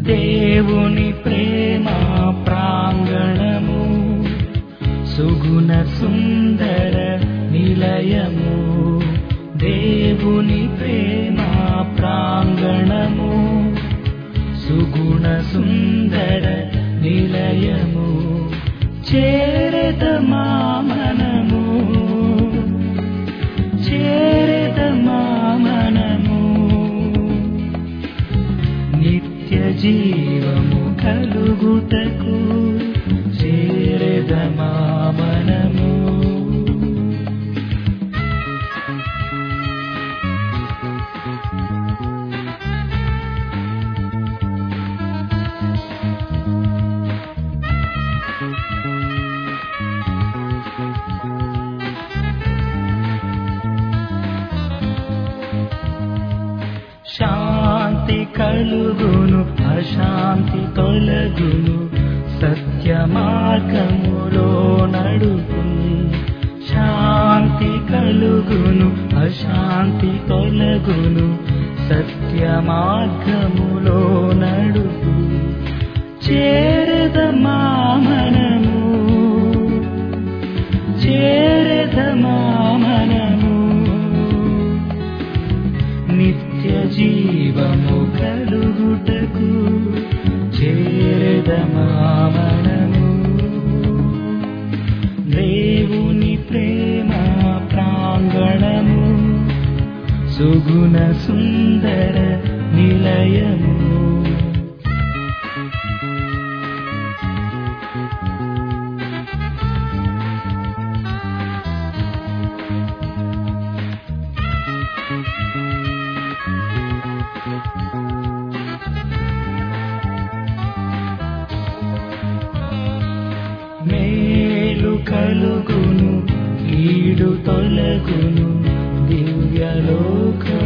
దేవుని ప్రేమ ప్రాంగణము సుగుణ సుందర నిలయము దేవుని ప్రేమ ప్రాంగణము సుగుణ సుందర నిలయము చేరద మామనము చేరద మామనము నిత్య జీవము కలుగుటకు చేరద మామనము శాంతి కలుగును అశాంతి తొలగును సత్య మార్గములో నడుపు శాంతి కలుగును అశాంతి తొలగును సత్య మార్గములో నడుపు చేరద మామనము చేరద మామనము నిత్య జీవము కలుగుటకు చేరద మామనము దేవుని ప్రేమ ప్రాంగణము సుగుణ సుందర నిలయము మేలు కలుగును కీడు తొలగును దివ్యలోక